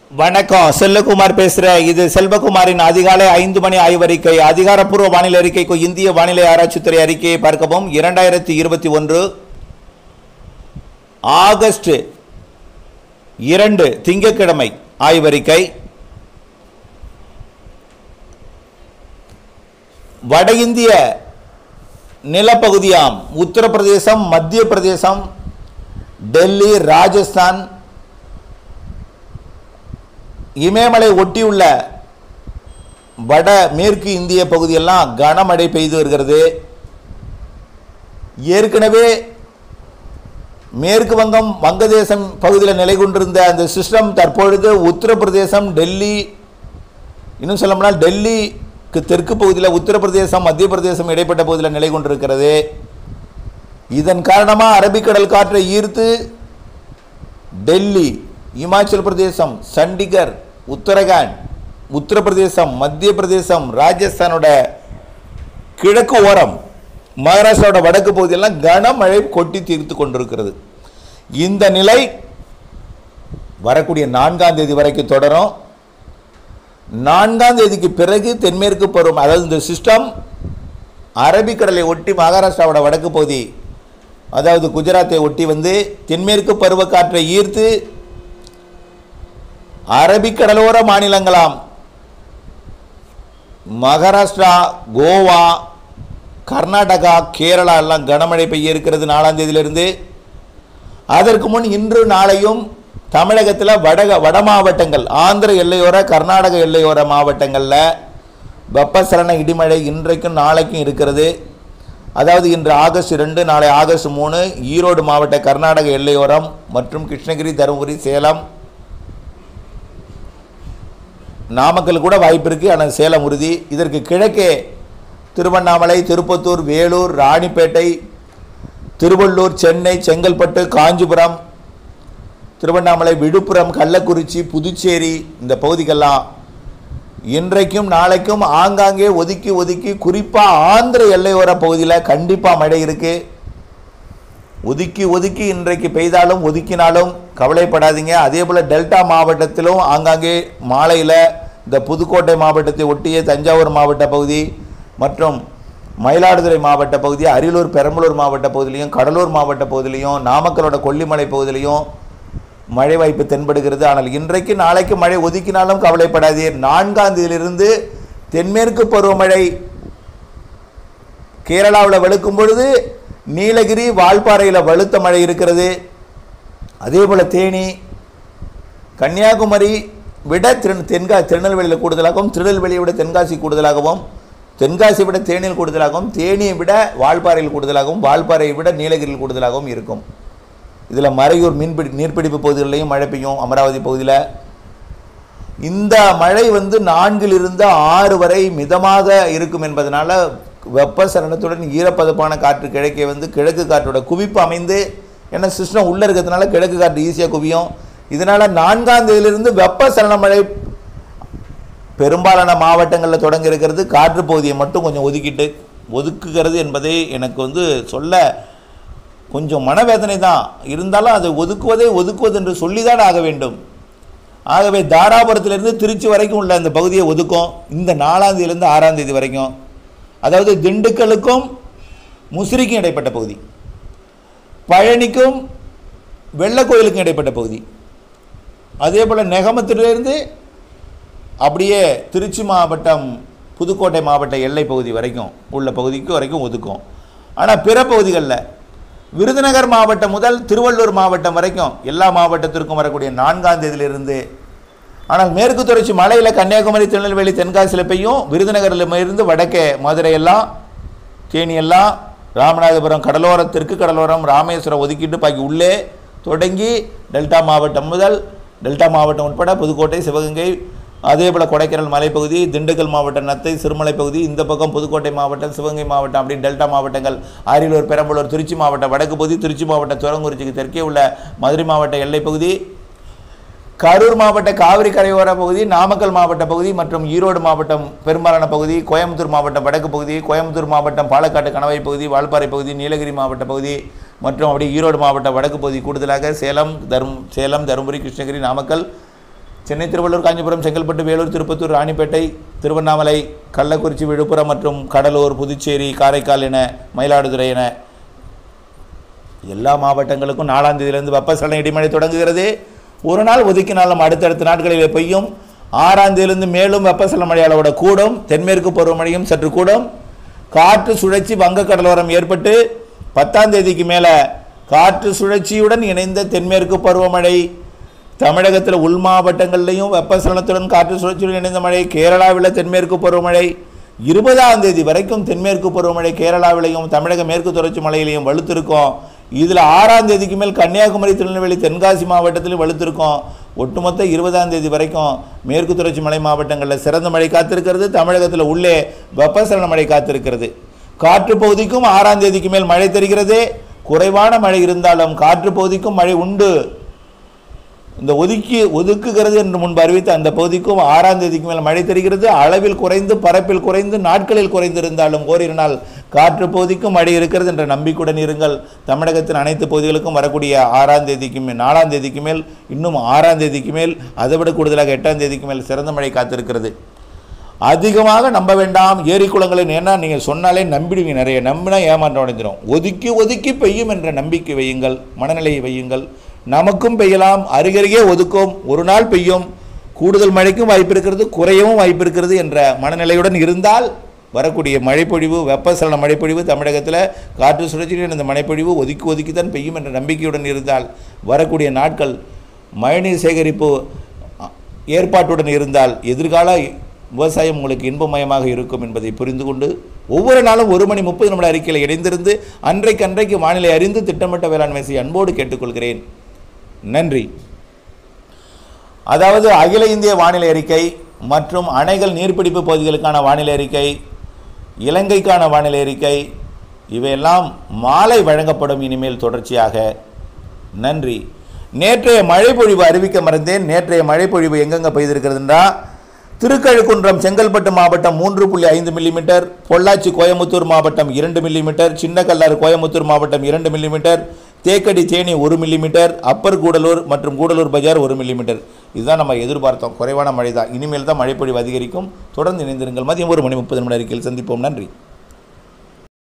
வணக்கம் செல்லகுமார் பேசுறேன் இது செல்வகுமாரின் அதிகாலை ஐந்து மணி ஆய்வறிக்கை அதிகாரப்பூர்வ வானிலை அறிக்கைக்கு இந்திய வானிலை ஆராய்ச்சித்துறை அறிக்கையை பார்க்கவும் இரண்டாயிரத்தி இருபத்தி ஒன்று ஆகஸ்ட் இரண்டு திங்கட்கிழமை ஆய்வறிக்கை வட இந்திய நிலப்பகுதியாம் உத்தரப்பிரதேசம் மத்திய பிரதேசம் டெல்லி ராஜஸ்தான் இமயமலை ஒட்டியுள்ள வட மேற்கு இந்திய பகுதியெல்லாம் கனமழை பெய்து வருகிறது ஏற்கனவே மேற்கு வங்கம் வங்கதேசம் பகுதியில் நிலை கொண்டிருந்த அந்த சிஸ்டம் தற்பொழுது உத்தரப்பிரதேசம் டெல்லி இன்னும் சொல்லப்போனால் டெல்லிக்கு தெற்கு பகுதியில் உத்தரப்பிரதேசம் மத்திய பிரதேசம் இடைப்பட்ட பகுதியில் நிலை கொண்டிருக்கிறது இதன் காரணமாக அரபிக்கடல் காற்றை ஈர்த்து டெல்லி இமாச்சல் பிரதேசம் சண்டிகர் உத்தரகாண்ட் உத்தரப்பிரதேசம் மத்திய பிரதேசம் ராஜஸ்தானோட கிழக்கு ஓரம் மகாராஷ்டிராவோட வடக்கு பகுதியெல்லாம் கனமழை கொட்டி தீர்த்து கொண்டிருக்கிறது இந்த நிலை வரக்கூடிய நான்காம் தேதி வரைக்கும் தொடரும் நான்காம் தேதிக்கு பிறகு தென்மேற்கு பருவம் அதாவது இந்த சிஸ்டம் அரபிக்கடலை ஒட்டி மகாராஷ்டிராவோட வடக்கு பகுதி அதாவது குஜராத்தை ஒட்டி வந்து தென்மேற்கு பருவக்காற்றை ஈர்த்து அரபிக்கடலோர மாநிலங்களாம் மகாராஷ்டிரா கோவா கர்நாடகா கேரளா எல்லாம் கனமழை பெய்ய இருக்கிறது நாலாம் தேதியிலிருந்து அதற்கு முன் இன்று நாளையும் தமிழகத்தில் வட வட மாவட்டங்கள் ஆந்திர எல்லையோர கர்நாடக எல்லையோர மாவட்டங்களில் வெப்பசலன இடிமழை இன்றைக்கும் நாளைக்கும் இருக்கிறது அதாவது இன்று ஆகஸ்ட் ரெண்டு நாளை ஆகஸ்ட் மூணு ஈரோடு மாவட்ட கர்நாடக எல்லையோரம் மற்றும் கிருஷ்ணகிரி தருமபுரி சேலம் நாமக்கல் கூட வாய்ப்பு இருக்குது ஆனால் சேலம் உறுதி இதற்கு கிழக்கே திருவண்ணாமலை திருப்பத்தூர் வேலூர் ராணிப்பேட்டை திருவள்ளூர் சென்னை செங்கல்பட்டு காஞ்சிபுரம் திருவண்ணாமலை விழுப்புரம் கள்ளக்குறிச்சி புதுச்சேரி இந்த பகுதிக்கெல்லாம் இன்றைக்கும் நாளைக்கும் ஆங்காங்கே ஒதுக்கி ஒதுக்கி குறிப்பாக ஆந்திர எல்லையோர பகுதியில் கண்டிப்பாக மழை இருக்குது ஒதுக்கி ஒதுக்கி இன்றைக்கு பெய்தாலும் ஒதுக்கினாலும் கவலைப்படாதீங்க அதே போல் டெல்டா மாவட்டத்திலும் ஆங்காங்கே மாலையில் இந்த புதுக்கோட்டை மாவட்டத்தை ஒட்டிய தஞ்சாவூர் மாவட்ட பகுதி மற்றும் மயிலாடுதுறை மாவட்ட பகுதி அரியலூர் பெரம்பலூர் மாவட்ட பகுதியிலையும் கடலூர் மாவட்ட பகுதியிலையும் நாமக்கலோட கொல்லிமலை பகுதியிலையும் மழை வாய்ப்பு தென்படுகிறது ஆனால் இன்றைக்கு நாளைக்கு மழை ஒதுக்கினாலும் கவலைப்படாதீர் நான்காம் தேதியிலிருந்து தென்மேற்கு பருவமழை கேரளாவில் வெளுக்கும் பொழுது நீலகிரி வால்பாறையில் வலுத்த மழை இருக்கிறது அதே போல் தேனி கன்னியாகுமரி விட திரு தென்கா திருநெல்வேலியில் கூடுதலாகவும் திருநெல்வேலியை விட தென்காசி கூடுதலாகவும் தென்காசி விட தேனியில் கூடுதலாகவும் தேனியை விட வால்பாறையில் கூடுதலாகவும் வால்பாறையை விட நீலகிரியில் கூடுதலாகவும் இருக்கும் இதில் மறையூர் மீன்பிடி நீர்பிடிப்பு பகுதிகளிலையும் மழை பெய்யும் அமராவதி பகுதியில் இந்த மழை வந்து நான்கிலிருந்து ஆறு வரை மிதமாக இருக்கும் என்பதனால வெப்பசலனத்துடன் ஈரப்பதப்பான காற்று கிழக்கே வந்து கிழக்கு காற்றோட குவிப்பு அமைந்து ஏன்னா சிஸ்டம் உள்ளே இருக்கிறதுனால கிழக்கு காற்று ஈஸியாக குவியும் இதனால் நான்காம் தேதியிலிருந்து வெப்பசலன மழை பெரும்பாலான மாவட்டங்களில் தொடங்க இருக்கிறது காற்று பகுதியை மட்டும் கொஞ்சம் ஒதுக்கிட்டு ஒதுக்குகிறது என்பதை எனக்கு வந்து சொல்ல கொஞ்சம் மனவேதனை தான் இருந்தாலும் அதை ஒதுக்குவதை ஒதுக்குவது என்று சொல்லிதான் ஆக வேண்டும் ஆகவே தாராபுரத்திலிருந்து திருச்சி வரைக்கும் உள்ள அந்த பகுதியை ஒதுக்கும் இந்த நாலாம் தேதியிலேருந்து ஆறாம் தேதி வரைக்கும் அதாவது திண்டுக்கலுக்கும் முசிறிக்கும் இடைப்பட்ட பகுதி பழனிக்கும் வெள்ளக்கோயிலுக்கும் இடைப்பட்ட பகுதி அதே போல் நெகமத்திலிருந்து அப்படியே திருச்சி மாவட்டம் புதுக்கோட்டை மாவட்ட எல்லை பகுதி வரைக்கும் உள்ள பகுதிக்கு வரைக்கும் ஒதுக்கும் ஆனால் பிற பகுதிகளில் விருதுநகர் மாவட்டம் முதல் திருவள்ளூர் மாவட்டம் வரைக்கும் எல்லா மாவட்டத்திற்கும் வரக்கூடிய நான்காம் தேதியிலிருந்து ஆனால் மேற்கு தொடர்ச்சி மலையில் கன்னியாகுமரி திருநெல்வேலி தென்காசியில் பெய்யும் விருதுநகரில் இருந்து வடக்கே மதுரை எல்லாம் தேனி எல்லாம் ராமநாதபுரம் கடலோர தெற்கு கடலோரம் ராமேஸ்வரம் ஒதுக்கிட்டு பாக்கி உள்ளே தொடங்கி டெல்டா மாவட்டம் முதல் டெல்டா மாவட்டம் உட்பட புதுக்கோட்டை சிவகங்கை அதே போல் கொடைக்கானல் மலைப்பகுதி திண்டுக்கல் மாவட்டம் நத்தை சிறுமலை பகுதி இந்த பக்கம் புதுக்கோட்டை மாவட்டம் சிவகங்கை மாவட்டம் அப்படி டெல்டா மாவட்டங்கள் அரியலூர் பெரம்பலூர் திருச்சி மாவட்டம் வடக்கு பகுதி திருச்சி மாவட்டம் துவரங்குறிச்சிக்கு தெற்கே உள்ள மதுரை மாவட்ட எல்லைப் பகுதி கரூர் மாவட்ட காவிரி கரையோர பகுதி நாமக்கல் மாவட்ட பகுதி மற்றும் ஈரோடு மாவட்டம் பெரும்பாலான பகுதி கோயம்புத்தூர் மாவட்டம் வடக்கு பகுதி கோயம்புத்தூர் மாவட்டம் பாலக்காட்டு கணவை பகுதி வால்பாறை பகுதி நீலகிரி மாவட்ட பகுதி மற்றும் அப்படியே ஈரோடு மாவட்ட வடக்கு பகுதி கூடுதலாக சேலம் தரும் சேலம் தருமபுரி கிருஷ்ணகிரி நாமக்கல் சென்னை திருவள்ளூர் காஞ்சிபுரம் செங்கல்பட்டு வேலூர் திருப்பத்தூர் ராணிப்பேட்டை திருவண்ணாமலை கள்ளக்குறிச்சி விழுப்புரம் மற்றும் கடலூர் புதுச்சேரி காரைக்கால் என மயிலாடுதுறை என எல்லா மாவட்டங்களுக்கும் நாலாம் தேதியிலிருந்து வெப்பசலன இடிமழை தொடங்குகிறது ஒரு நாள் ஒதுக்கினாலும் அடுத்தடுத்த நாட்களில் பெய்யும் ஆறாம் தேதியிலிருந்து மேலும் வெப்பசலன மழை அளவோட கூடும் தென்மேற்கு பருவமழையும் சற்று கூடும் காற்று சுழற்சி வங்கக்கடலோரம் ஏற்பட்டு பத்தாம் தேதிக்கு மேலே காற்று சுழற்சியுடன் இணைந்த தென்மேற்கு பருவமழை தமிழகத்தில் உள் மாவட்டங்கள்லையும் வெப்பசலனத்துடன் காற்று சுழற்சியுடன் இணைந்த மழை கேரளாவில் தென்மேற்கு பருவமழை இருபதாம் தேதி வரைக்கும் தென்மேற்கு பருவமழை கேரளாவிலையும் தமிழக மேற்கு தொடர்ச்சி மலையிலையும் வலுத்திருக்கும் இதில் ஆறாம் தேதிக்கு மேல் கன்னியாகுமரி திருநெல்வேலி தென்காசி மாவட்டத்திலும் வலுத்திருக்கும் ஒட்டுமொத்த இருபதாம் தேதி வரைக்கும் மேற்கு தொடர்ச்சி மலை மாவட்டங்களில் சிறந்த மழை காத்திருக்கிறது தமிழகத்தில் உள்ளே வெப்பசலன மழை காத்திருக்கிறது காற்று பகுதிக்கும் ஆறாம் தேதிக்கு மேல் மழை தெரிகிறது குறைவான மழை இருந்தாலும் காற்று பகுதிக்கும் மழை உண்டு இந்த ஒதுக்கி ஒதுக்குகிறது என்று முன்பு அறிவித்த அந்த பகுதிக்கும் ஆறாம் தேதிக்கு மேல் மழை தெரிகிறது அளவில் குறைந்து பரப்பில் குறைந்து நாட்களில் குறைந்திருந்தாலும் ஓரிரு நாள் காற்று பகுதிக்கும் மழை இருக்கிறது என்ற நம்பிக்கையுடன் இருங்கள் தமிழகத்தின் அனைத்து பகுதிகளுக்கும் வரக்கூடிய ஆறாம் தேதிக்கு மேல் நாலாம் தேதிக்கு மேல் இன்னும் ஆறாம் தேதிக்கு மேல் அதை விட கூடுதலாக எட்டாம் தேதிக்கு மேல் சிறந்த மழை காத்திருக்கிறது அதிகமாக நம்ப வேண்டாம் ஏரி குளங்களை ஏன்னா நீங்கள் சொன்னாலே நம்பிடுவீங்க நிறைய நம்பினா ஏமாற்றம் அடைஞ்சிரும் ஒதுக்கி ஒதுக்கி பெய்யும் என்ற நம்பிக்கை வையுங்கள் மனநிலையை வையுங்கள் நமக்கும் பெய்யலாம் அருகருகே ஒதுக்கும் ஒரு நாள் பெய்யும் கூடுதல் மழைக்கும் வாய்ப்பு இருக்கிறது குறையவும் வாய்ப்பு இருக்கிறது என்ற மனநிலையுடன் இருந்தால் வரக்கூடிய மழைப்பொழிவு வெப்பசலன மழைப்பொழிவு தமிழகத்தில் காற்று சுழற்சியில் இந்த மழைப்பொழிவு ஒதுக்கி ஒதுக்கி தான் பெய்யும் என்ற நம்பிக்கையுடன் இருந்தால் வரக்கூடிய நாட்கள் மழைநீர் சேகரிப்பு அ- ஏற்பாட்டுடன் இருந்தால் எதிர்கால விவசாயம் உங்களுக்கு இன்பமயமாக இருக்கும் என்பதை புரிந்து கொண்டு ஒவ்வொரு நாளும் ஒரு மணி முப்பது நிமிட அறிக்கையில் இணைந்திருந்து அன்றைக்கு அன்றைக்கு வானிலை அறிந்து திட்டமிட்ட வேளாண்மை செய்ய அன்போடு கேட்டுக்கொள்கிறேன் நன்றி அதாவது அகில இந்திய வானிலை அறிக்கை மற்றும் அணைகள் நீர்பிடிப்பு பகுதிகளுக்கான வானிலை அறிக்கை இலங்கைக்கான வானிலை அறிக்கை இவையெல்லாம் மாலை வழங்கப்படும் இனிமேல் தொடர்ச்சியாக நன்றி நேற்றைய மழைப்பொழிவு அறிவிக்க மறந்தேன் நேற்றைய மழைப்பொழிவு எங்கெங்கே பெய்திருக்கிறதுன்றா திருக்கழுக்குன்றம் செங்கல்பட்டு மாவட்டம் மூன்று புள்ளி ஐந்து மில்லிமீட்டர் பொள்ளாச்சி கோயமுத்தூர் மாவட்டம் இரண்டு மில்லிமீட்டர் சின்னக்கல்லாறு கோயமுத்தூர் மாவட்டம் இரண்டு மில்லிமீட்டர் தேக்கடி தேனி ஒரு மில்லிமீட்டர் அப்பர் கூடலூர் மற்றும் கூடலூர் பஜார் ஒரு மில்லிமீட்டர் இதுதான் நம்ம எதிர்பார்த்தோம் குறைவான மழை தான் இனிமேல் தான் மழைப்பொழிவு அதிகரிக்கும் தொடர்ந்து இணைந்திருங்கள் மதியம் ஒரு மணி முப்பது நிமிட அறிக்கையில் சந்திப்போம் நன்றி